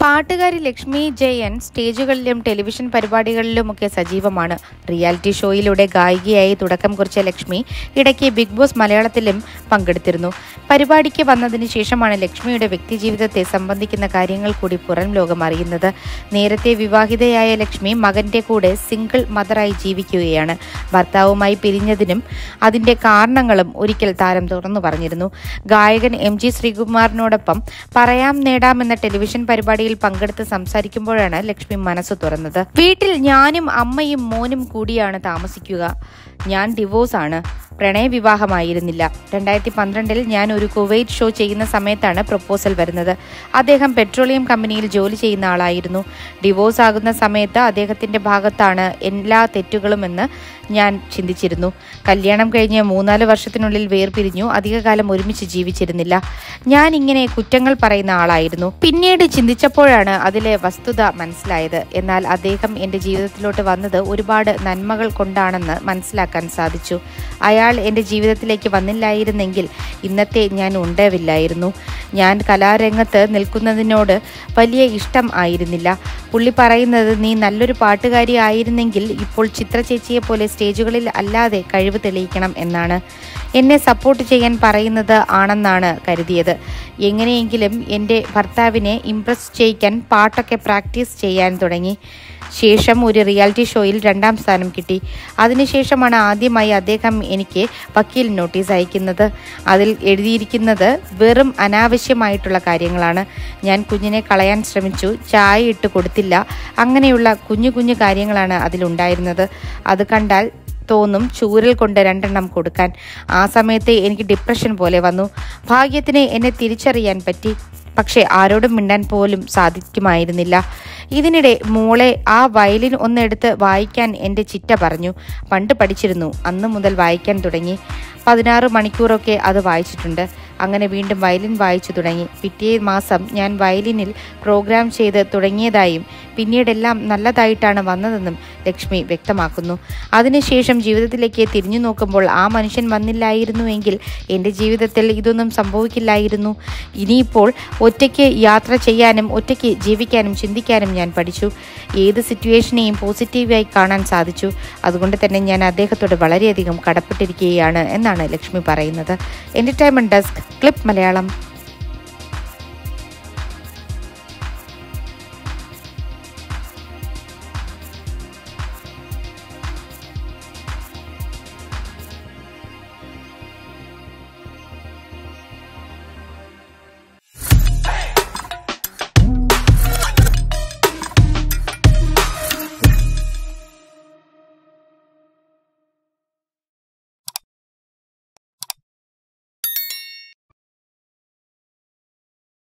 പാട്ടുകാരി ലക്ഷ്മി ജയൻ സ്റ്റേജുകളിലും ടെലിവിഷൻ പരിപാടികളിലുമൊക്കെ സജീവമാണ് റിയാലിറ്റി ഷോയിലൂടെ ഗായികയായി തുടക്കം കുറിച്ച ലക്ഷ്മി ഇടയ്ക്ക് ബിഗ് ബോസ് മലയാളത്തിലും പങ്കെടുത്തിരുന്നു പരിപാടിക്ക് വന്നതിന് ശേഷമാണ് ലക്ഷ്മിയുടെ വ്യക്തിജീവിതത്തെ സംബന്ധിക്കുന്ന കാര്യങ്ങൾ കൂടി പുറം ലോകം അറിയുന്നത് നേരത്തെ വിവാഹിതയായ ലക്ഷ്മി മകന്റെ കൂടെ സിംഗിൾ മദറായി ജീവിക്കുകയാണ് ഭർത്താവുമായി പിരിഞ്ഞതിനും അതിന്റെ കാരണങ്ങളും ഒരിക്കൽ താരം തുറന്നു പറഞ്ഞിരുന്നു ഗായകൻ എം ജി ശ്രീകുമാറിനോടൊപ്പം പറയാം നേടാം എന്ന ടെലിവിഷൻ പരിപാടിയിൽ പങ്കെടുത്ത് സംസാരിക്കുമ്പോഴാണ് ലക്ഷ്മി മനസ്സ് തുറന്നത് വീട്ടിൽ ഞാനും അമ്മയും മോനും കൂടിയാണ് താമസിക്കുക ഞാൻ ഡിവോഴ്സ് ആണ് പ്രണയവിവാഹമായിരുന്നില്ല രണ്ടായിരത്തി പന്ത്രണ്ടിൽ ഞാൻ ഒരു കുവൈറ്റ് ഷോ ചെയ്യുന്ന സമയത്താണ് പ്രപ്പോസൽ വരുന്നത് അദ്ദേഹം പെട്രോളിയം കമ്പനിയിൽ ജോലി ചെയ്യുന്ന ആളായിരുന്നു ഡിവോഴ്സ് ആകുന്ന സമയത്ത് അദ്ദേഹത്തിന്റെ ഭാഗത്താണ് എല്ലാ തെറ്റുകളുമെന്ന് ഞാൻ ചിന്തിച്ചിരുന്നു കല്യാണം കഴിഞ്ഞ് മൂന്നാല് വർഷത്തിനുള്ളിൽ വേർപിരിഞ്ഞു അധികകാലം ഒരുമിച്ച് ജീവിച്ചിരുന്നില്ല ഞാൻ ഇങ്ങനെ കുറ്റങ്ങൾ പറയുന്ന ആളായിരുന്നു പിന്നീട് ചിന്തിച്ചപ്പോഴാണ് അതിലെ വസ്തുത മനസ്സിലായത് എന്നാൽ അദ്ദേഹം എൻ്റെ ജീവിതത്തിലോട്ട് വന്നത് ഒരുപാട് നന്മകൾ കൊണ്ടാണെന്ന് മനസ്സിലാക്കാൻ സാധിച്ചു അയാൾ എൻ്റെ ജീവിതത്തിലേക്ക് വന്നില്ലായിരുന്നെങ്കിൽ ഇന്നത്തെ ഞാൻ ഉണ്ടാവില്ലായിരുന്നു ഞാൻ കലാരംഗത്ത് നിൽക്കുന്നതിനോട് വലിയ ഇഷ്ടം ആയിരുന്നില്ല പുള്ളി പറയുന്നത് നീ നല്ലൊരു പാട്ടുകാരി ആയിരുന്നെങ്കിൽ ഇപ്പോൾ ചിത്ര ചേച്ചിയെ പോലെ സ്റ്റേജുകളിൽ അല്ലാതെ കഴിവ് തെളിയിക്കണം എന്നാണ് എന്നെ സപ്പോർട്ട് ചെയ്യാൻ പറയുന്നത് ആണെന്നാണ് കരുതിയത് എങ്ങനെയെങ്കിലും എൻ്റെ ഭർത്താവിനെ ഇംപ്രസ് ചെയ്യിക്കാൻ പാട്ടൊക്കെ പ്രാക്ടീസ് ചെയ്യാൻ തുടങ്ങി ശേഷം ഒരു റിയാലിറ്റി ഷോയിൽ രണ്ടാം സ്ഥാനം കിട്ടി അതിനുശേഷമാണ് ആദ്യമായി അദ്ദേഹം എനിക്ക് വക്കീൽ നോട്ടീസ് അയക്കുന്നത് അതിൽ എഴുതിയിരിക്കുന്നത് വെറും അനാവശ്യമായിട്ടുള്ള കാര്യങ്ങളാണ് ഞാൻ കുഞ്ഞിനെ കളയാൻ ശ്രമിച്ചു ചായ ഇട്ട് കൊടുത്തില്ല അങ്ങനെയുള്ള കുഞ്ഞു കുഞ്ഞു കാര്യങ്ങളാണ് അതിലുണ്ടായിരുന്നത് അത് കണ്ടാൽ തോന്നും ചൂരൽ കൊണ്ട് രണ്ടെണ്ണം കൊടുക്കാൻ ആ സമയത്ത് എനിക്ക് ഡിപ്രഷൻ പോലെ വന്നു ഭാഗ്യത്തിന് എന്നെ തിരിച്ചറിയാൻ പറ്റി പക്ഷേ ആരോടും മിണ്ടാൻ പോലും സാധിക്കുമായിരുന്നില്ല ഇതിനിടെ മോളെ ആ വയലിൻ ഒന്നെടുത്ത് വായിക്കാൻ എൻ്റെ ചിറ്റ പറഞ്ഞു പണ്ട് പഠിച്ചിരുന്നു അന്ന് മുതൽ വായിക്കാൻ തുടങ്ങി പതിനാറ് മണിക്കൂറൊക്കെ അത് വായിച്ചിട്ടുണ്ട് അങ്ങനെ വീണ്ടും വയലിൻ വായിച്ചു തുടങ്ങി പിറ്റേ മാസം ഞാൻ വയലിനിൽ പ്രോഗ്രാം ചെയ്ത് തുടങ്ങിയതായും പിന്നീടെല്ലാം നല്ലതായിട്ടാണ് വന്നതെന്നും ലക്ഷ്മി വ്യക്തമാക്കുന്നു അതിനുശേഷം ജീവിതത്തിലേക്ക് തിരിഞ്ഞു നോക്കുമ്പോൾ ആ മനുഷ്യൻ വന്നില്ലായിരുന്നുവെങ്കിൽ എൻ്റെ ജീവിതത്തിൽ ഇതൊന്നും സംഭവിക്കില്ലായിരുന്നു ഇനിയിപ്പോൾ ഒറ്റയ്ക്ക് യാത്ര ചെയ്യാനും ഒറ്റയ്ക്ക് ജീവിക്കാനും ചിന്തിക്കാനും ഞാൻ പഠിച്ചു ഏത് സിറ്റുവേഷനെയും പോസിറ്റീവായി കാണാൻ സാധിച്ചു അതുകൊണ്ട് തന്നെ ഞാൻ അദ്ദേഹത്തോട് വളരെയധികം കടപ്പെട്ടിരിക്കുകയാണ് എന്നാണ് ലക്ഷ്മി പറയുന്നത് എൻ്റർടൈൻമെൻറ്റ് ഡെസ്ക് ക്ലിപ്പ് മലയാളം